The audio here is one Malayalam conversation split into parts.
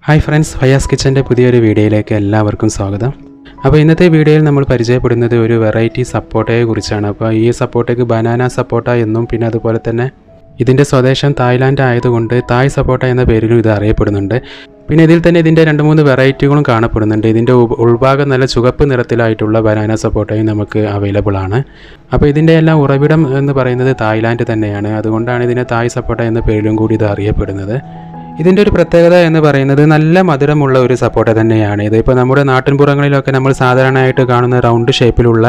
ഹായ് ഫ്രണ്ട്സ് ഫയാസ് കിച്ചൻ്റെ പുതിയൊരു വീഡിയോയിലേക്ക് എല്ലാവർക്കും സ്വാഗതം അപ്പോൾ ഇന്നത്തെ വീഡിയോയിൽ നമ്മൾ പരിചയപ്പെടുന്നത് ഒരു വെറൈറ്റി സപ്പോട്ടയെ കുറിച്ചാണ് അപ്പോൾ ഈ സപ്പോട്ടയ്ക്ക് ബനാന സപ്പോട്ട എന്നും പിന്നെ അതുപോലെ തന്നെ ഇതിൻ്റെ സ്വദേശം തായ്ലാൻഡ് ആയതുകൊണ്ട് തായ് സപ്പോട്ട എന്ന പേരിലും ഇത് അറിയപ്പെടുന്നുണ്ട് പിന്നെ ഇതിൽ തന്നെ ഇതിൻ്റെ രണ്ട് മൂന്ന് വെറൈറ്റികളും കാണപ്പെടുന്നുണ്ട് ഇതിൻ്റെ ഉൾ- ഉൾഭാഗം നല്ല ചുവപ്പ് നിറത്തിലായിട്ടുള്ള ബനാന സപ്പോട്ടയും നമുക്ക് അവൈലബിൾ ആണ് അപ്പോൾ ഇതിൻ്റെ എല്ലാം ഉറവിടം എന്ന് പറയുന്നത് തായ്ലാൻഡ് തന്നെയാണ് അതുകൊണ്ടാണ് ഇതിനെ തായ് സപ്പോട്ട എന്ന പേരിലും കൂടി ഇത് അറിയപ്പെടുന്നത് ഇതിൻ്റെ ഒരു പ്രത്യേകത എന്ന് പറയുന്നത് നല്ല മധുരമുള്ള ഒരു സപ്പോട്ട തന്നെയാണ് ഇത് ഇപ്പോൾ നമ്മുടെ നാട്ടിൻപുറങ്ങളിലൊക്കെ നമ്മൾ സാധാരണയായിട്ട് കാണുന്ന റൗണ്ട് ഷേപ്പിലുള്ള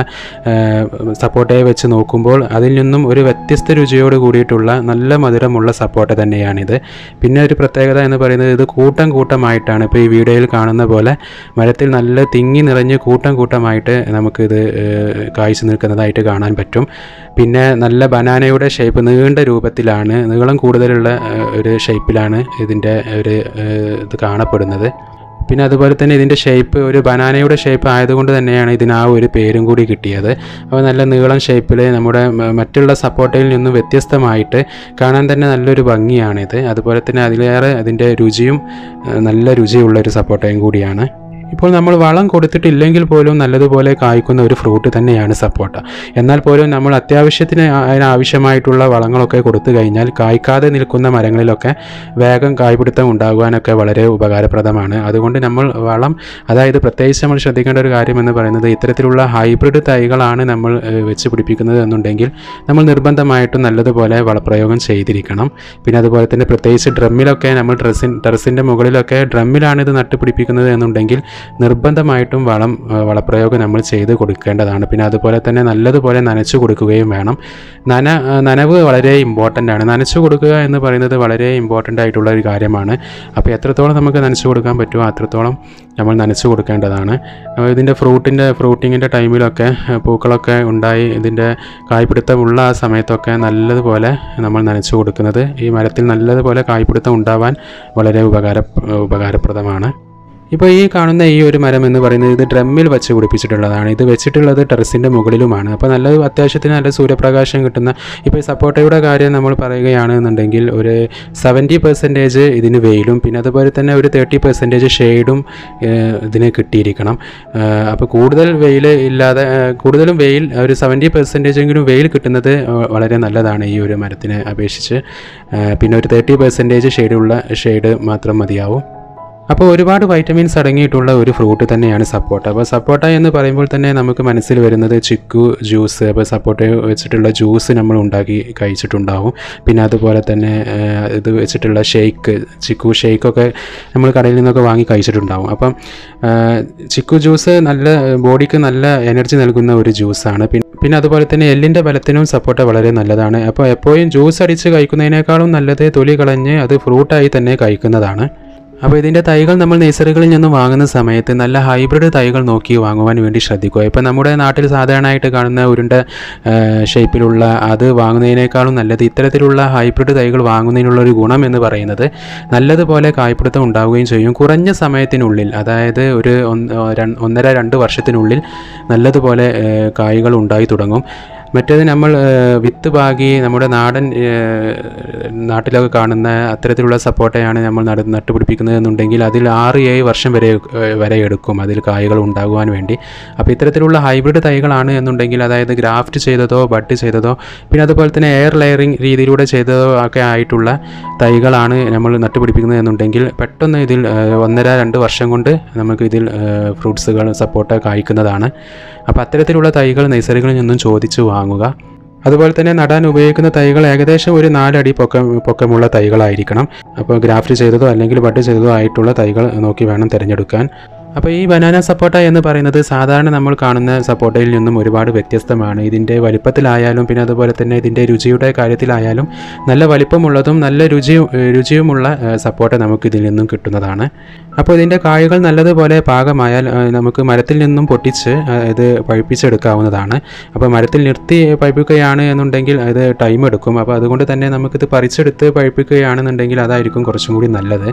സപ്പോട്ടയെ വെച്ച് നോക്കുമ്പോൾ അതിൽ നിന്നും ഒരു വ്യത്യസ്ത രുചിയോട് കൂടിയിട്ടുള്ള നല്ല മധുരമുള്ള സപ്പോട്ട തന്നെയാണിത് പിന്നെ ഒരു പ്രത്യേകത എന്ന് പറയുന്നത് ഇത് കൂട്ടം കൂട്ടമായിട്ടാണ് ഇപ്പോൾ ഈ വീഡിയോയിൽ കാണുന്ന പോലെ മരത്തിൽ നല്ല തിങ്ങി നിറഞ്ഞ് കൂട്ടം കൂട്ടമായിട്ട് നമുക്കിത് ഏഹ്, കായ്ച്ചു നിൽക്കുന്നതായിട്ട് കാണാൻ പറ്റും പിന്നെ നല്ല ബനാനയുടെ ഷേപ്പ് നീണ്ട രൂപത്തിലാണ് നീളം കൂടുതലുള്ള ഏഹ്, ഒരു ഷേപ്പിലാണ് ഇതിൻ്റെ ഒരു ഏഹ്, ഇത് കാണപ്പെടുന്നത് പിന്നെ അതുപോലെ തന്നെ ഇതിൻ്റെ ഷേപ്പ് ഒരു ബനാനയുടെ ഷേപ്പ് ആയതുകൊണ്ട് തന്നെയാണ് ഇതിന് ആ ഒരു പേരും കൂടി കിട്ടിയത് അപ്പോൾ നല്ല നീളം ഷേപ്പിൽ നമ്മുടെ മ- മറ്റുള്ള സപ്പോർട്ടയിൽ നിന്നും വ്യത്യസ്തമായിട്ട് കാണാൻ തന്നെ നല്ലൊരു ഭംഗിയാണിത് അതുപോലെ തന്നെ അതിലേറെ അതിൻ്റെ രുചിയും ഏഹ്, നല്ല രുചിയുള്ള ഒരു സപ്പോർട്ടയും കൂടിയാണ് ഇപ്പോൾ നമ്മൾ വളം കൊടുത്തിട്ടില്ലെങ്കിൽ പോലും നല്ലതുപോലെ കായ്ക്കുന്ന ഒരു ഫ്രൂട്ട് തന്നെയാണ് സപ്പോട്ട എന്നാൽ പോലും നമ്മൾ അത്യാവശ്യത്തിന് ആ- അതിനാവശ്യമായിട്ടുള്ള വളങ്ങളൊക്കെ കൊടുത്തു കഴിഞ്ഞാൽ കായ്ക്കാതെ നിൽക്കുന്ന മരങ്ങളിലൊക്കെ വേഗം കായ്പിടുത്തം ഉണ്ടാകുവാനൊക്കെ വളരെ ഉപകാരപ്രദമാണ് അതുകൊണ്ട് നമ്മൾ വളം അതായത് പ്രത്യേകിച്ച് നമ്മൾ ശ്രദ്ധിക്കേണ്ട ഒരു കാര്യം എന്ന് പറയുന്നത് ഇത്തരത്തിലുള്ള ഹൈബ്രിഡ് തൈകളാണ് നമ്മൾ ഏഹ്, വെച്ച് പിടിപ്പിക്കുന്നത് എന്നുണ്ടെങ്കിൽ നമ്മൾ നിർബന്ധമായിട്ടും നല്ലതുപോലെ വളപ്രയോഗം ചെയ്തിരിക്കണം പിന്നെ അതുപോലെ തന്നെ പ്രത്യേകിച്ച് ഡ്രമ്മിലൊക്കെ നമ്മൾ ഡ്രസ്സിൻ ടെറസിൻ്റെ മുകളിലൊക്കെ ഡ്രമ്മിലാണ് ഇത് നട്ടുപിടിപ്പിക്കുന്നത് എന്നുണ്ടെങ്കിൽ നിർബന്ധമായിട്ടും വളം ആ, വളപ്രയോഗം നമ്മൾ ചെയ്ത് കൊടുക്കേണ്ടതാണ് പിന്നെ അതുപോലെ തന്നെ നല്ലതുപോലെ നനച്ചു കൊടുക്കുകയും വേണം നന ആ, നനവ് വളരെ ഇമ്പോർട്ടൻ്റ് ആണ് നനച്ചു കൊടുക്കുക എന്ന് പറയുന്നത് വളരെ ഇമ്പോർട്ടൻ്റ് ആയിട്ടുള്ള ഒരു കാര്യമാണ് അപ്പോൾ എത്രത്തോളം നമുക്ക് നനച്ചു കൊടുക്കാൻ പറ്റുമോ അത്രത്തോളം നമ്മൾ നനച്ചു കൊടുക്കേണ്ടതാണ് അപ്പോൾ ഇതിൻ്റെ ഫ്രൂട്ടിൻ്റെ ഫ്രൂട്ടിങ്ങിൻ്റെ ടൈമിലൊക്കെ ആ, പൂക്കളൊക്കെ ഉണ്ടായി ഇതിൻ്റെ കായ്പിടുത്തമുള്ള ആ സമയത്തൊക്കെ നല്ലതുപോലെ നമ്മൾ നനച്ചു കൊടുക്കുന്നത് ഈ മരത്തിൽ നല്ലതുപോലെ കായ്പിടുത്തം ഉണ്ടാവാൻ വളരെ ഉപകാര ഉപകാരപ്രദമാണ് ഇപ്പോൾ ഈ കാണുന്ന ഈ ഒരു മരം എന്ന് പറയുന്നത് ഇത് ഡ്രമ്മിൽ വെച്ച് പിടിപ്പിച്ചിട്ടുള്ളതാണ് ഇത് വെച്ചിട്ടുള്ളത് ടെറസിൻ്റെ മുകളിലുമാണ് അപ്പോൾ നല്ല അത്യാവശ്യത്തിന് നല്ല സൂര്യപ്രകാശം കിട്ടുന്ന ഇപ്പോൾ ഈ സപ്പോർട്ടയുടെ കാര്യം നമ്മൾ പറയുകയാണെന്നുണ്ടെങ്കിൽ ഒരു സെവൻറ്റി പെർസെൻറ്റേജ് ഇതിന് വെയിലും പിന്നെ അതുപോലെ തന്നെ ഒരു തേർട്ടി പെർസെൻറ്റേജ് ഷെയ്ഡും ഇതിന് കിട്ടിയിരിക്കണം ഏഹ് അപ്പോൾ കൂടുതൽ വെയിൽ ഇല്ലാതെ ഏഹ് കൂടുതലും വെയിൽ ഒരു സെവൻറ്റി പെർസെൻറ്റേജ് എങ്കിലും വെയിൽ കിട്ടുന്നത് ഏഹ് വളരെ നല്ലതാണ് ഈ ഒരു മരത്തിനെ അപേക്ഷിച്ച് ഏഹ് പിന്നെ ഒരു തേർട്ടി പെർസെൻറ്റേജ് ഷെയ്ഡുള്ള ഷെയ്ഡ് മാത്രം മതിയാവും അപ്പോൾ ഒരുപാട് വൈറ്റമിൻസ് അടങ്ങിയിട്ടുള്ള ഒരു ഫ്രൂട്ട് തന്നെയാണ് സപ്പോട്ട അപ്പോൾ സപ്പോട്ട എന്ന് പറയുമ്പോൾ തന്നെ നമുക്ക് മനസ്സിൽ വരുന്നത് ചിക്കു ജ്യൂസ് അപ്പോൾ സപ്പോട്ട വെച്ചിട്ടുള്ള ജ്യൂസ് നമ്മൾ ഉണ്ടാക്കി കഴിച്ചിട്ടുണ്ടാവും പിന്നെ അതുപോലെ തന്നെ ഏഹ്, ഇത് വെച്ചിട്ടുള്ള ഷേക്ക് ചിക്കു ഷേക്കൊക്കെ നമ്മൾ കടയിൽ നിന്നൊക്കെ വാങ്ങി കഴിച്ചിട്ടുണ്ടാവും അപ്പം ഏഹ്, ചിക്കു ജ്യൂസ് നല്ല ബോഡിക്ക് നല്ല എനർജി നൽകുന്ന ഒരു ജ്യൂസാണ് പിന്നെ പിന്നെ അതുപോലെ തന്നെ എല്ലിൻ്റെ ബലത്തിനും സപ്പോർട്ട് വളരെ നല്ലതാണ് അപ്പോൾ എപ്പോഴും ജ്യൂസ് അടിച്ച് കഴിക്കുന്നതിനേക്കാളും നല്ലത് തൊലി കളഞ്ഞ് അത് ഫ്രൂട്ടായി തന്നെ കഴിക്കുന്നതാണ് അപ്പോൾ ഇതിൻ്റെ തൈകൾ നമ്മൾ നഴ്സറികളിൽ നിന്ന് വാങ്ങുന്ന സമയത്ത് നല്ല ഹൈബ്രിഡ് തൈകൾ നോക്കി വാങ്ങുവാൻ വേണ്ടി ശ്രദ്ധിക്കുക ഇപ്പോൾ നമ്മുടെ നാട്ടിൽ സാധാരണയായിട്ട് കാണുന്ന ഉരുണ്ട ആ, ഷേപ്പിലുള്ള അത് വാങ്ങുന്നതിനേക്കാളും നല്ലത് ഇത്തരത്തിലുള്ള ഹൈബ്രിഡ് തൈകൾ വാങ്ങുന്നതിനുള്ള ഒരു ഗുണം എന്ന് പറയുന്നത് നല്ലതുപോലെ കായ്പിടുത്തം ഉണ്ടാവുകയും ചെയ്യും കുറഞ്ഞ സമയത്തിനുള്ളിൽ അതായത് ഒരു ഒന്ന് ര- ഒന്നര രണ്ട് വർഷത്തിനുള്ളിൽ നല്ലതുപോലെ ആ, കായ്കൾ ഉണ്ടായി തുടങ്ങും മറ്റേത് നമ്മൾ ഏഹ്, വിത്ത് പാകി നമ്മുടെ നാടൻ ഏഹ്, നാട്ടിലൊക്കെ കാണുന്ന അത്തരത്തിലുള്ള സപ്പോർട്ടയാണ് നമ്മൾ നട നട്ടുപിടിപ്പിക്കുന്നത് എന്നുണ്ടെങ്കിൽ അതിൽ ആറ് ഏഴ് വർഷം വരെ ഏഹ്, വരെ എടുക്കും അതിൽ കായ്കൾ ഉണ്ടാകുവാൻ വേണ്ടി അപ്പോൾ ഇത്തരത്തിലുള്ള ഹൈബ്രിഡ് തൈകളാണ് എന്നുണ്ടെങ്കിൽ അതായത് ഗ്രാഫ്റ്റ് ചെയ്തതോ ബഡ് ചെയ്തതോ പിന്നെ അതുപോലെ തന്നെ എയർ ലെയറിങ് രീതിയിലൂടെ ചെയ്തതോ ഒക്കെ ആയിട്ടുള്ള തൈകളാണ് നമ്മൾ നട്ടുപിടിപ്പിക്കുന്നത് എന്നുണ്ടെങ്കിൽ പെട്ടെന്ന് ഇതിൽ ഏഹ്, ഒന്നര രണ്ട് വർഷം കൊണ്ട് നമുക്ക് ഇതിൽ ഫ്രൂട്ട്സുകൾ സപ്പോർട്ട് കായ്ക്കുന്നതാണ് അപ്പോൾ അത്തരത്തിലുള്ള തൈകൾ നഴ്സറികളിൽ നിന്നും ചോദിച്ചു വാങ്ങുക അതുപോലെ തന്നെ നടാൻ ഉപയോഗിക്കുന്ന തൈകൾ ഏകദേശം ഒരു നാലടി പൊക്കം പൊക്കമുള്ള തൈകളായിരിക്കണം അപ്പോൾ ഗ്രാഫ്റ്റ് ചെയ്തതോ അല്ലെങ്കിൽ ബഡ് ചെയ്തതോ ആയിട്ടുള്ള തൈകൾ നോക്കി വേണം തിരഞ്ഞെടുക്കാൻ അപ്പോൾ ഈ ബനാന സപ്പോട്ട എന്ന് പറയുന്നത് സാധാരണ നമ്മൾ കാണുന്ന സപ്പോട്ടയിൽ നിന്നും ഒരുപാട് വ്യത്യസ്തമാണ് ഇതിൻ്റെ വലിപ്പത്തിലായാലും പിന്നെ അതുപോലെ തന്നെ ഇതിൻ്റെ രുചിയുടെ കാര്യത്തിലായാലും നല്ല വലിപ്പമുള്ളതും നല്ല രുചിയും രുചിയുമുള്ള ഏഹ്, സപ്പോട്ട നമുക്ക് ഇതിൽ നിന്നും കിട്ടുന്നതാണ് അപ്പോൾ ഇതിൻ്റെ കായകൾ നല്ലതുപോലെ പാകമായാൽ ഏഹ്, നമുക്ക് മരത്തിൽ നിന്നും പൊട്ടിച്ച് ഏഹ്, ഇത് പഴുപ്പിച്ചെടുക്കാവുന്നതാണ് അപ്പോൾ മരത്തിൽ നിർത്തി പഴുപ്പിക്കുകയാണ് എന്നുണ്ടെങ്കിൽ അത് ടൈം എടുക്കും അപ്പോൾ അതുകൊണ്ട് തന്നെ നമുക്കിത് പറിച്ചെടുത്ത് പഴുപ്പിക്കുകയാണെന്നുണ്ടെങ്കിൽ അതായിരിക്കും കുറച്ചും കൂടി നല്ലത്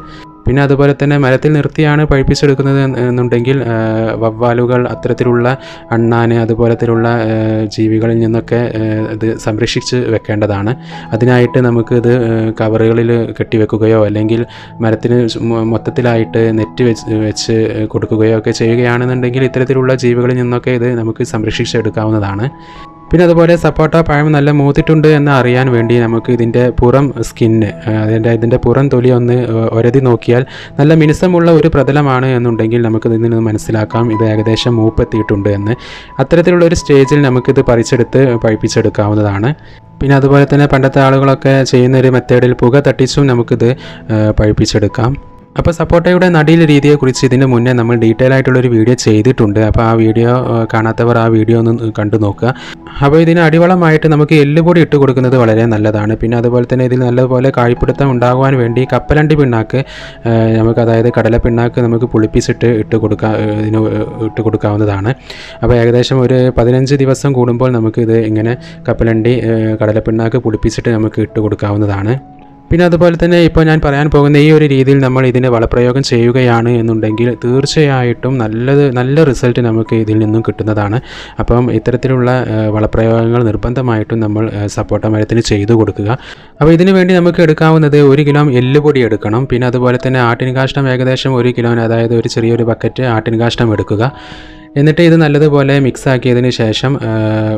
പിന്നെ അതുപോലെ തന്നെ മരത്തിൽ നിർത്തിയാണ് പഴിപ്പിച്ചെടുക്കുന്നത് എന്ന് എന്നുണ്ടെങ്കിൽ ആ, വവ്വാലുകൾ അത്തരത്തിലുള്ള അണ്ണാന് അതുപോലത്തിലുള്ള ആ, ജീവികളിൽ നിന്നൊക്കെ ആ, ഇത് സംരക്ഷിച്ച് വെക്കേണ്ടതാണ് അതിനായിട്ട് നമുക്ക് ഇത് കവറുകളിൽ കെട്ടിവെക്കുകയോ അല്ലെങ്കിൽ മരത്തിന് മൊ- മൊത്തത്തിലായിട്ട് നെറ്റ് വെച്ച് വെച്ച് കൊടുക്കുകയോ ഒക്കെ ചെയ്യുകയാണെന്നുണ്ടെങ്കിൽ ഇത്തരത്തിലുള്ള ജീവികളിൽ നിന്നൊക്കെ ഇത് നമുക്ക് സംരക്ഷിച്ചെടുക്കാവുന്നതാണ് പിന്നെ അതുപോലെ സപ്പോട്ട പഴം നല്ല മൂത്തിട്ടുണ്ട് എന്ന് അറിയാൻ വേണ്ടി നമുക്ക് ഇതിൻ്റെ പുറം സ്കിന്ന് അതിൻ്റെ ഇതിൻ്റെ പുറം തൊലി ഒന്ന് ഏഹ്, ഒരതി നോക്കിയാൽ നല്ല മിനുസമുള്ള ഒരു പ്രതലമാണ് എന്നുണ്ടെങ്കിൽ നമുക്ക് ഇതിൽ നിന്ന് മനസ്സിലാക്കാം ഇത് ഏകദേശം മൂപ്പെത്തിയിട്ടുണ്ട് എന്ന് അത്തരത്തിലുള്ള ഒരു സ്റ്റേജിൽ നമുക്കിത് പറിച്ചെടുത്ത് പഴിപ്പിച്ചെടുക്കാവുന്നതാണ് പിന്നെ അതുപോലെ തന്നെ പണ്ടത്തെ ആളുകളൊക്കെ ചെയ്യുന്ന ഒരു മെത്തേഡിൽ പുക തട്ടിച്ചും നമുക്കിത് ഏഹ്, പഴിപ്പിച്ചെടുക്കാം അപ്പോൾ സപ്പോട്ടയുടെ നടീൽ രീതിയെക്കുറിച്ച് ഇതിന് മുന്നേ നമ്മൾ ഡീറ്റെയിൽ ആയിട്ടുള്ളൊരു വീഡിയോ ചെയ്തിട്ടുണ്ട് അപ്പോൾ ആ വീഡിയോ ഏഹ്, കാണാത്തവർ ആ വീഡിയോ ഒന്ന് കണ്ടു നോക്കുക അപ്പോൾ ഇതിന് അടിവളമായിട്ട് നമുക്ക് എല്ലുപൊടി ഇട്ട് കൊടുക്കുന്നത് വളരെ നല്ലതാണ് പിന്നെ അതുപോലെ തന്നെ ഇതിൽ നല്ലപോലെ കായ്പിടുത്തം ഉണ്ടാകുവാൻ വേണ്ടി കപ്പലണ്ടി പിണ്ണാക്ക് ഏഹ്, നമുക്ക് അതായത് കടല പിണ്ണാക്ക് നമുക്ക് പുളിപ്പിച്ചിട്ട് ഇട്ട് കൊടുക്കാം ഏഹ്, ഇതിന് ഇട്ട് കൊടുക്കാവുന്നതാണ് അപ്പോൾ ഏകദേശം ഒരു പതിനഞ്ച് ദിവസം കൂടുമ്പോൾ നമുക്ക് ഇത് ഇങ്ങനെ കപ്പലണ്ടി ഏഹ്, കടല പിണ്ണാക്ക് പുളിപ്പിച്ചിട്ട് നമുക്ക് ഇട്ട് കൊടുക്കാവുന്നതാണ് പിന്നെ അതുപോലെ തന്നെ ഇപ്പോൾ ഞാൻ പറയാൻ പോകുന്ന ഈ ഒരു രീതിയിൽ നമ്മൾ ഇതിൻ്റെ വളപ്രയോഗം ചെയ്യുകയാണ് എന്നുണ്ടെങ്കിൽ തീർച്ചയായിട്ടും നല്ലത് നല്ല റിസൾട്ട് നമുക്ക് ഇതിൽ നിന്നും കിട്ടുന്നതാണ് അപ്പം ഇത്തരത്തിലുള്ള ആ, വളപ്രയോഗങ്ങൾ നിർബന്ധമായിട്ടും നമ്മൾ ആ, സപ്പോട്ട മരത്തിന് ചെയ്തു കൊടുക്കുക അപ്പോൾ ഇതിനു വേണ്ടി നമുക്ക് എടുക്കാവുന്നത് ഒരു കിലോ എല്ലുപൊടി എടുക്കണം പിന്നെ അതുപോലെ തന്നെ ആട്ടിൻ കാഷ്ടം ഏകദേശം ഒരു കിലോന് അതായത് ഒരു ചെറിയൊരു ബക്കറ്റ് ആട്ടിൻ കാഷ്ടം എടുക്കുക എന്നിട്ട് ഇത് നല്ലതുപോലെ മിക്സ് ആക്കിയതിന് ശേഷം ആ,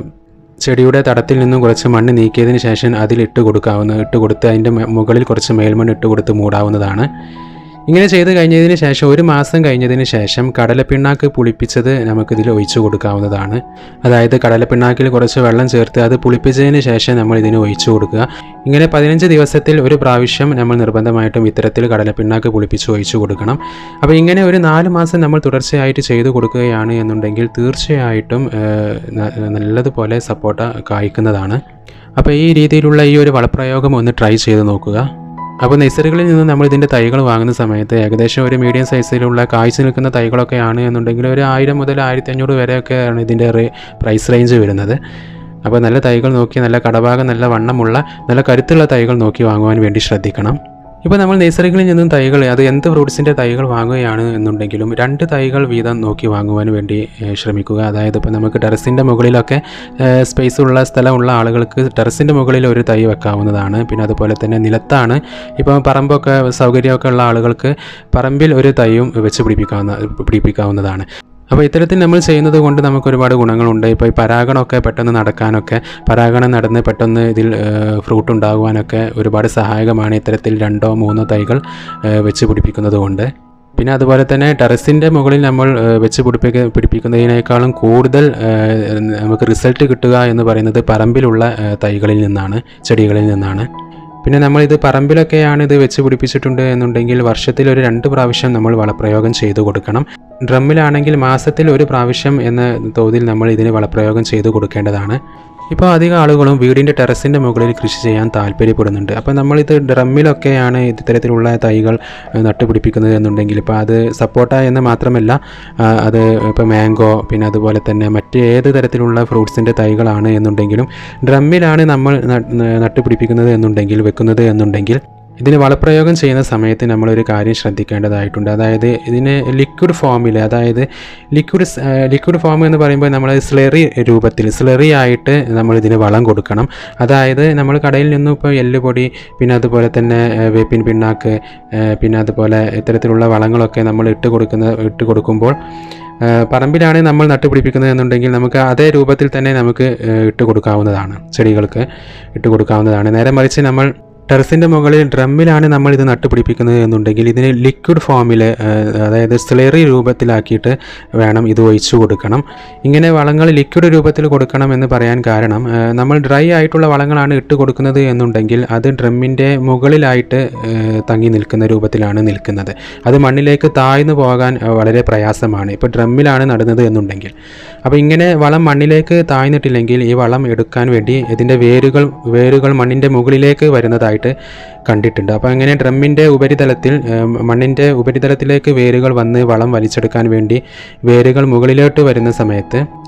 ചെടിയുടെ തടത്തിൽ നിന്നും കുറച്ച് മണ്ണ് നീക്കിയതിന് ശേഷം അതിൽ ഇട്ട് കൊടുക്കാവുന്ന ഇട്ട് കൊടുത്ത് അതിൻ്റെ മെ- മുകളിൽ കുറച്ച് മേൽമണ്ണ് ഇട്ട് കൊടുത്ത് മൂടാവുന്നതാണ് ഇങ്ങനെ ചെയ്ത് കഴിഞ്ഞതിന് ശേഷം ഒരു മാസം കഴിഞ്ഞതിന് ശേഷം കടലപ്പിണ്ണാക്ക് പുളിപ്പിച്ചത് നമുക്കിതിൽ ഒഴിച്ചു കൊടുക്കാവുന്നതാണ് അതായത് കടലപ്പിണ്ണാക്കിൽ കുറച്ച് വെള്ളം ചേർത്ത് അത് പുളിപ്പിച്ചതിന് ശേഷം നമ്മൾ ഇതിന് ഒഴിച്ചു കൊടുക്കുക ഇങ്ങനെ പതിനഞ്ച് ദിവസത്തിൽ ഒരു പ്രാവശ്യം നമ്മൾ നിർബന്ധമായിട്ടും ഇത്തരത്തിൽ കടലപ്പിണ്ണാക്ക് പുളിപ്പിച്ച് ഒഴിച്ചു കൊടുക്കണം അപ്പോൾ ഇങ്ങനെ ഒരു നാല് മാസം നമ്മൾ തുടർച്ചയായിട്ട് ചെയ്തു കൊടുക്കുകയാണ് എന്നുണ്ടെങ്കിൽ തീർച്ചയായിട്ടും ഏഹ്, ന- നല്ലതുപോലെ സപ്പോർട്ട കായ്ക്കുന്നതാണ് അപ്പോൾ ഈ രീതിയിലുള്ള ഈ ഒരു വളപ്രയോഗം ഒന്ന് ട്രൈ ചെയ്ത് നോക്കുക അപ്പോൾ നഴ്സറികളിൽ നിന്ന് നമ്മൾ ഇതിൻ്റെ തൈകൾ വാങ്ങുന്ന സമയത്ത് ഏകദേശം ഒരു മീഡിയം സൈസിലുള്ള കായ്ച്ചു നിൽക്കുന്ന തൈകളൊക്കെയാണ് എന്നുണ്ടെങ്കിൽ ഒരു ആയിരം മുതൽ ആയിരത്തി അഞ്ഞൂറ് വരെയൊക്കെയാണ് ഇതിൻ്റെ റേ പ്രൈസ് റേഞ്ച് വരുന്നത് അപ്പോൾ നല്ല തൈകൾ നോക്കി നല്ല കടഭാഗം നല്ല വണ്ണമുള്ള നല്ല കരുത്തുള്ള തൈകൾ നോക്കി വാങ്ങുവാൻ വേണ്ടി ശ്രദ്ധിക്കണം ഇപ്പോൾ നമ്മൾ നഴ്സറികളിൽ നിന്നും തൈകൾ അത് എന്ത് ഫ്രൂട്ട്സിൻ്റെ തൈകൾ വാങ്ങുകയാണ് എന്നുണ്ടെങ്കിലും രണ്ട് തൈകൾ വീതം നോക്കി വാങ്ങുവാൻ വേണ്ടി ഏഹ്, ശ്രമിക്കുക അതായത് ഇപ്പോൾ നമുക്ക് ടെറസിൻ്റെ മുകളിലൊക്കെ സ്പേസ് ഉള്ള സ്ഥലമുള്ള ആളുകൾക്ക് ടെറസിൻ്റെ മുകളിൽ ഒരു തൈ വെക്കാവുന്നതാണ് പിന്നെ അതുപോലെ തന്നെ നിലത്താണ് ഇപ്പോൾ പറമ്പൊക്കെ സൗകര്യമൊക്കെ ഉള്ള ആളുകൾക്ക് പറമ്പിൽ ഒരു തൈയും വെച്ച് പിടിപ്പിക്കാവുന്ന പിടിപ്പിക്കാവുന്നതാണ് അപ്പോൾ ഇത്തരത്തിൽ നമ്മൾ ചെയ്യുന്നത് കൊണ്ട് നമുക്ക് ഒരുപാട് ഗുണങ്ങളുണ്ട് ഇപ്പോൾ ഈ പരാഗണമൊക്കെ പെട്ടെന്ന് നടക്കാനൊക്കെ പരാഗണം നടന്ന് പെട്ടെന്ന് ഇതിൽ ഫ്രൂട്ട് ഉണ്ടാകുവാനൊക്കെ ഒരുപാട് സഹായകമാണ് ഇത്തരത്തിൽ രണ്ടോ മൂന്നോ തൈകൾ ഏഹ്, വെച്ച് പിടിപ്പിക്കുന്നത് കൊണ്ട് പിന്നെ അതുപോലെ തന്നെ ടെറസിൻ്റെ മുകളിൽ നമ്മൾ ഏഹ്, വെച്ച് പിടിപ്പിക്ക പിടിപ്പിക്കുന്നതിനേക്കാളും കൂടുതൽ ഏഹ്, നമുക്ക് റിസൾട്ട് കിട്ടുക എന്ന് പറയുന്നത് പറമ്പിലുള്ള ഏഹ്, തൈകളിൽ നിന്നാണ് ചെടികളിൽ നിന്നാണ് പിന്നെ നമ്മൾ ഇത് പറമ്പിലൊക്കെയാണ് ഇത് വെച്ച് പിടിപ്പിച്ചിട്ടുണ്ട് എന്നുണ്ടെങ്കിൽ വർഷത്തിൽ ഒരു രണ്ട് പ്രാവശ്യം നമ്മൾ വളപ്രയോഗം ചെയ്തു കൊടുക്കണം ഡ്രമ്മിലാണെങ്കിൽ മാസത്തിൽ ഒരു പ്രാവശ്യം എന്ന തോതിൽ നമ്മൾ ഇതിന് വളപ്രയോഗം ചെയ്തു കൊടുക്കേണ്ടതാണ് ഇപ്പോൾ അധികം ആളുകളും വീടിൻ്റെ ടെറസിൻ്റെ മുകളിൽ കൃഷി ചെയ്യാൻ താല്പര്യപ്പെടുന്നുണ്ട് അപ്പോൾ നമ്മളിത് ഡ്രമ്മിലൊക്കെയാണ് ഇത്തരത്തിലുള്ള തൈകൾ ഏഹ്, നട്ടുപിടിപ്പിക്കുന്നത് എന്നുണ്ടെങ്കിൽ ഇപ്പോൾ അത് സപ്പോട്ട എന്ന് മാത്രമല്ല ആ, അത് ഇപ്പോൾ മാംഗോ പിന്നെ അതുപോലെ തന്നെ മറ്റ് ഏത് തരത്തിലുള്ള ഫ്രൂട്ട്സിൻ്റെ തൈകളാണ് എന്നുണ്ടെങ്കിലും ഡ്രമ്മിലാണ് നമ്മൾ നട്ട് നട്ടുപിടിപ്പിക്കുന്നത് എന്നുണ്ടെങ്കിൽ വെക്കുന്നത് എന്നുണ്ടെങ്കിൽ ഇതിന് വളപ്രയോഗം ചെയ്യുന്ന സമയത്ത് നമ്മളൊരു കാര്യം ശ്രദ്ധിക്കേണ്ടതായിട്ടുണ്ട് അതായത് ഇതിന് ലിക്വിഡ് ഫോമിൽ അതായത് ലിക്വിഡ് ലിക്വിഡ് ഫോം എന്ന് പറയുമ്പോൾ നമ്മൾ സ്ലെറി രൂപത്തിൽ സ്ലെറി ആയിട്ട് നമ്മൾ ഇതിന് വളം കൊടുക്കണം അതായത് നമ്മൾ കടയിൽ നിന്നും ഇപ്പോൾ എല്ലുപൊടി പിന്നെ അതുപോലെ തന്നെ ഏഹ്, വേപ്പിൻ പിണ്ണാക്ക് ഏഹ്, പിന്നെ അതുപോലെ ഇത്തരത്തിലുള്ള വളങ്ങളൊക്കെ നമ്മൾ ഇട്ട് കൊടുക്കുന്ന ഇട്ട് കൊടുക്കുമ്പോൾ ഏഹ്, പറമ്പിലാണ് നമ്മൾ നട്ടുപിടിപ്പിക്കുന്നത് എന്നുണ്ടെങ്കിൽ നമുക്ക് അതേ രൂപത്തിൽ തന്നെ നമുക്ക് ഏഹ്, ഇട്ട് കൊടുക്കാവുന്നതാണ് ചെടികൾക്ക് ഇട്ട് കൊടുക്കാവുന്നതാണ് നേരെ മറിച്ച് നമ്മൾ ടെറസിൻ്റെ മുകളിൽ ഡ്രമ്മിലാണ് നമ്മൾ ഇത് നട്ടുപിടിപ്പിക്കുന്നത് എന്നുണ്ടെങ്കിൽ ഇതിന് ലിക്വിഡ് ഫോമിൽ അതായത് സ്ലെറി രൂപത്തിലാക്കിയിട്ട് വേണം ഇത് ഒഴിച്ചു കൊടുക്കണം ഇങ്ങനെ വളങ്ങൾ ലിക്വിഡ് രൂപത്തിൽ കൊടുക്കണം എന്ന് പറയാൻ കാരണം ആ, നമ്മൾ ഡ്രൈ ആയിട്ടുള്ള വളങ്ങളാണ് ഇട്ട് കൊടുക്കുന്നത് എന്നുണ്ടെങ്കിൽ അത് ഡ്രമ്മിൻ്റെ മുകളിലായിട്ട് ആ, തങ്ങി നിൽക്കുന്ന രൂപത്തിലാണ് നിൽക്കുന്നത് അത് മണ്ണിലേക്ക് താഴ്ന്നു പോകാൻ ആ, വളരെ പ്രയാസമാണ് ഇപ്പോൾ ഡ്രമ്മിലാണ് നടുന്നത് എന്നുണ്ടെങ്കിൽ അപ്പോൾ ഇങ്ങനെ വളം മണ്ണിലേക്ക് താഴ്ന്നിട്ടില്ലെങ്കിൽ ഈ വളം എടുക്കാൻ വേണ്ടി ഇതിൻ്റെ വേരുകൾ വേരുകൾ മണ്ണിൻ്റെ മുകളിലേക്ക് വരുന്നതായിട്ട് കണ്ടിട്ടുണ്ട് അപ്പോൾ അങ്ങനെ ഡ്രമ്മിൻ്റെ ഉപരിതലത്തിൽ ഏം, മണ്ണിൻ്റെ ഉപരിതലത്തിലേക്ക് വേരുകൾ വന്ന് വളം വലിച്ചെടുക്കാൻ വേണ്ടി വേരുകൾ മുകളിലോട്ട് വരുന്ന സമയത്ത്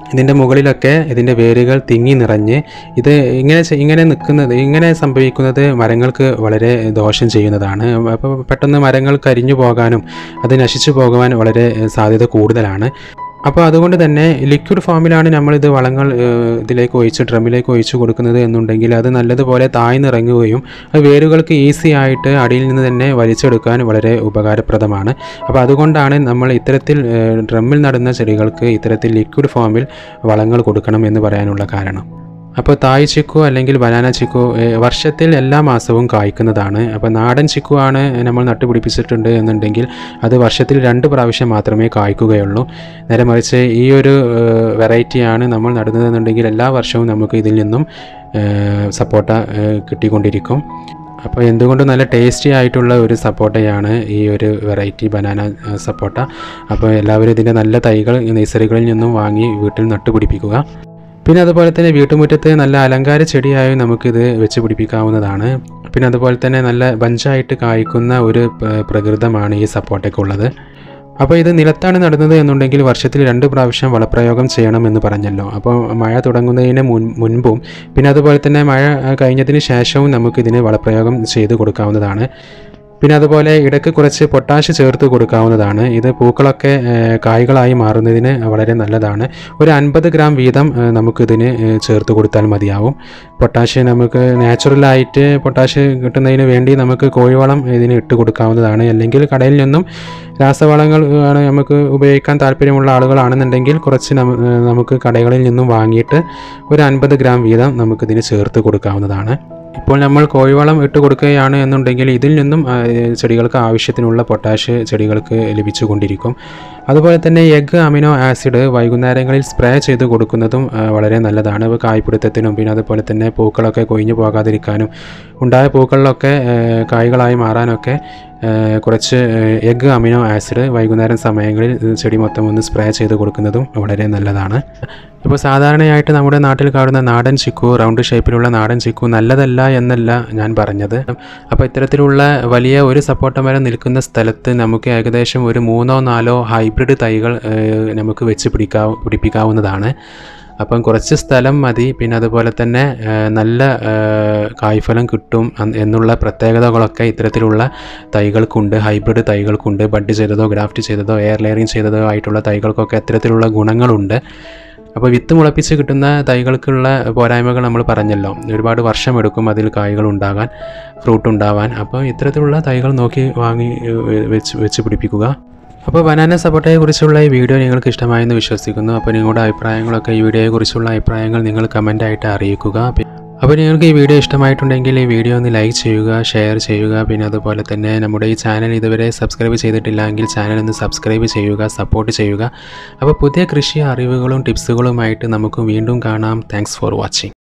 ഇതിൻ്റെ മുകളിലൊക്കെ ഇതിൻ്റെ വേരുകൾ തിങ്ങി നിറഞ്ഞ് ഇത് ഇങ്ങനെ ചെ- ഇങ്ങനെ നിൽക്കുന്നത് ഇങ്ങനെ സംഭവിക്കുന്നത് മരങ്ങൾക്ക് വളരെ ദോഷം ചെയ്യുന്നതാണ് അപ്പോൾ പെട്ടെന്ന് മരങ്ങൾ കരിഞ്ഞു പോകാനും അത് നശിച്ചു പോകുവാൻ വളരെ ഏഹ്, സാധ്യത കൂടുതലാണ് അപ്പോൾ അതുകൊണ്ട് തന്നെ ലിക്വിഡ് ഫോമിലാണ് നമ്മളിത് വളങ്ങൾ ഏഹ്, ഇതിലേക്ക് ഒഴിച്ച് ഡ്രമ്മിലേക്ക് ഒഴിച്ച് കൊടുക്കുന്നത് എന്നുണ്ടെങ്കിൽ അത് നല്ലതുപോലെ താഴ്ന്നിറങ്ങുകയും അത് വേരുകൾക്ക് ഈസി ആയിട്ട് അടിയിൽ നിന്ന് തന്നെ വലിച്ചെടുക്കാൻ വളരെ ഉപകാരപ്രദമാണ് അപ്പോൾ അതുകൊണ്ടാണ് നമ്മൾ ഇത്തരത്തിൽ ഏഹ്, ഡ്രമ്മിൽ നടുന്ന ചെടികൾക്ക് ഇത്തരത്തിൽ ലിക്വിഡ് ഫോമിൽ വളങ്ങൾ കൊടുക്കണം എന്ന് പറയാനുള്ള കാരണം അപ്പോൾ തായ് ചിക്കു അല്ലെങ്കിൽ ബനാന ചിക്കു ഏഹ്, വർഷത്തിൽ എല്ലാ മാസവും കായ്ക്കുന്നതാണ് അപ്പോൾ നാടൻ ചിക്കു ആണ് നമ്മൾ നട്ടുപിടിപ്പിച്ചിട്ടുണ്ട് എന്നുണ്ടെങ്കിൽ അത് വർഷത്തിൽ രണ്ട് പ്രാവശ്യം മാത്രമേ കായ്ക്കുകയുള്ളൂ നേരെ മറിച്ച് ഈ ഒരു വെറൈറ്റിയാണ് നമ്മൾ നടുന്നതെന്നുണ്ടെങ്കിൽ എല്ലാ വർഷവും നമുക്ക് ഇതിൽ നിന്നും ഏഹ്, സപ്പോട്ട ഏഹ്, കിട്ടിക്കൊണ്ടിരിക്കും അപ്പോൾ എന്തുകൊണ്ടും നല്ല ടേസ്റ്റി ആയിട്ടുള്ള ഒരു സപ്പോട്ടയാണ് ഈ ഒരു വെറൈറ്റി ബനാന ഏഹ്, സപ്പോട്ട അപ്പോൾ എല്ലാവരും ഇതിൻ്റെ നല്ല തൈകൾ നഴ്സറികളിൽ നിന്നും വാങ്ങി വീട്ടിൽ നട്ടുപിടിപ്പിക്കുക പിന്നെ അതുപോലെ തന്നെ വീട്ടുമുറ്റത്ത് നല്ല അലങ്കാര ചെടിയായും നമുക്കിത് വെച്ച് പിടിപ്പിക്കാവുന്നതാണ് പിന്നെ അതുപോലെ തന്നെ നല്ല ബഞ്ചായിട്ട് കായ്ക്കുന്ന ഒരു പ്ര- പ്രകൃതമാണ് ഈ സപ്പോട്ടയ്ക്കുള്ളത് അപ്പോൾ ഇത് നിലത്താണ് നടുന്നത് എന്നുണ്ടെങ്കിൽ വർഷത്തിൽ രണ്ട് പ്രാവശ്യം വളപ്രയോഗം ചെയ്യണം എന്ന് പറഞ്ഞല്ലോ അപ്പോൾ മഴ തുടങ്ങുന്നതിന് മുൻ മുൻപും പിന്നെ അതുപോലെ തന്നെ മഴ ആ, കഴിഞ്ഞതിന് ശേഷവും നമുക്കിതിന് വളപ്രയോഗം ചെയ്ത് കൊടുക്കാവുന്നതാണ് പിന്നെ അതുപോലെ ഇടയ്ക്ക് കുറച്ച് പൊട്ടാഷ് ചേർത്ത് കൊടുക്കാവുന്നതാണ് ഇത് പൂക്കളൊക്കെ ഏഹ്, കായ്കളായി മാറുന്നതിന് വളരെ നല്ലതാണ് ഒരു അൻപത് ഗ്രാം വീതം ഏഹ്, നമുക്കിതിന് ഏഹ്, ചേർത്ത് കൊടുത്താൽ മതിയാവും പൊട്ടാഷ് നമുക്ക് നാച്ചുറലായിട്ട് പൊട്ടാഷ് കിട്ടുന്നതിന് വേണ്ടി നമുക്ക് കോഴിവളം ഇതിന് ഇട്ട് കൊടുക്കാവുന്നതാണ് അല്ലെങ്കിൽ കടയിൽ നിന്നും രാസവളങ്ങൾ ഏഹ്, ആണ് നമുക്ക് ഉപയോഗിക്കാൻ താല്പര്യമുള്ള ആളുകളാണെന്നുണ്ടെങ്കിൽ കുറച്ച് നമു- ഏഹ്, നമുക്ക് കടകളിൽ നിന്നും വാങ്ങിയിട്ട് ഒരു അൻപത് ഗ്രാം വീതം നമുക്കിതിന് ചേർത്ത് കൊടുക്കാവുന്നതാണ് ഇപ്പോൾ നമ്മൾ കോഴിവളം ഇട്ട് കൊടുക്കുകയാണ് എന്നുണ്ടെങ്കിൽ ഇതിൽ നിന്നും ആ, ഏഹ്, ചെടികൾക്ക് ആവശ്യത്തിനുള്ള പൊട്ടാഷ് ചെടികൾക്ക് ലഭിച്ചുകൊണ്ടിരിക്കും അതുപോലെ തന്നെ എഗ് അമിനോ ആസിഡ് വൈകുന്നേരങ്ങളിൽ സ്പ്രേ ചെയ്ത് കൊടുക്കുന്നതും ആ, വളരെ നല്ലതാണ് ഇപ്പോൾ കായ്പിടുത്തത്തിനും പിന്നെ അതുപോലെ തന്നെ പൂക്കളൊക്കെ കൊഴിഞ്ഞു പോകാതിരിക്കാനും ഉണ്ടായ പൂക്കളിലൊക്കെ ഏഹ്, കായ്കളായി മാറാനൊക്കെ ഏഹ്, കുറച്ച് എഗ് അമിനോ ആസിഡ് വൈകുന്നേരം സമയങ്ങളിൽ ചെടി മൊത്തം ഒന്ന് സ്പ്രേ ചെയ്ത് കൊടുക്കുന്നതും വളരെ നല്ലതാണ് ഇപ്പോൾ സാധാരണയായിട്ട് നമ്മുടെ നാട്ടിൽ കാണുന്ന നാടൻ ചിക്കു റൗണ്ട് ഷേപ്പിലുള്ള നാടൻ ചിക്കു നല്ലതല്ല എന്നല്ല ഞാൻ പറഞ്ഞത് അപ്പോൾ ഇത്തരത്തിലുള്ള വലിയ ഒരു സപ്പോട്ട മരം നിൽക്കുന്ന സ്ഥലത്ത് നമുക്ക് ഏകദേശം ഒരു മൂന്നോ നാലോ ഹൈബ്രിഡ് തൈകൾ ഏഹ്, നമുക്ക് വെച്ച് പിടിക്കാ പിടിപ്പിക്കാവുന്നതാണ് അപ്പം കുറച്ച് സ്ഥലം മതി പിന്നെ അതുപോലെ തന്നെ ഏഹ്, നല്ല ഏഹ്, കായ്ഫലം കിട്ടും അൻ- എന്നുള്ള പ്രത്യേകതകളൊക്കെ ഇത്തരത്തിലുള്ള തൈകൾക്കുണ്ട് ഹൈബ്രിഡ് തൈകൾക്കുണ്ട് ബഡ് ചെയ്തതോ ഗ്രാഫ്റ്റ് ചെയ്തതോ എയർ ലെയറിങ് ചെയ്തതോ ആയിട്ടുള്ള തൈകൾക്കൊക്കെ അത്തരത്തിലുള്ള ഗുണങ്ങളുണ്ട് അപ്പോൾ വിത്ത് മുളപ്പിച്ച് കിട്ടുന്ന തൈകൾക്കുള്ള പോരായ്മകൾ നമ്മൾ പറഞ്ഞല്ലോ ഒരുപാട് വർഷമെടുക്കും അതിൽ കായ്കൾ ഉണ്ടാകാൻ ഫ്രൂട്ട് ഉണ്ടാവാൻ അപ്പോൾ ഇത്തരത്തിലുള്ള തൈകൾ നോക്കി വാങ്ങി ഏഹ്, വെച്ച് വെച്ച് പിടിപ്പിക്കുക അപ്പോൾ ബനാന സപ്പോട്ടയെ കുറിച്ചുള്ള ഈ വീഡിയോ നിങ്ങൾക്ക് ഇഷ്ടമായെന്ന് വിശ്വസിക്കുന്നു അപ്പോൾ നിങ്ങളുടെ അഭിപ്രായങ്ങളൊക്കെ ഈ വീഡിയോയെക്കുറിച്ചുള്ള അഭിപ്രായങ്ങൾ നിങ്ങൾ കമൻ്റായിട്ട് അറിയിക്കുക പി- അപ്പോൾ നിങ്ങൾക്ക് ഈ വീഡിയോ ഇഷ്ടമായിട്ടുണ്ടെങ്കിൽ ഈ വീഡിയോ ഒന്ന് ലൈക്ക് ചെയ്യുക ഷെയർ ചെയ്യുക പിന്നെ അതുപോലെ തന്നെ നമ്മുടെ ഈ ചാനൽ ഇതുവരെ സബ്സ്ക്രൈബ് ചെയ്തിട്ടില്ല എങ്കിൽ ചാനൽ ഒന്ന് സബ്സ്ക്രൈബ് ചെയ്യുക സപ്പോർട്ട് ചെയ്യുക അപ്പോൾ പുതിയ കൃഷി അറിവുകളും ടിപ്സുകളുമായിട്ട് നമുക്ക് വീണ്ടും കാണാം താങ്ക്സ് ഫോർ വാച്ചിങ്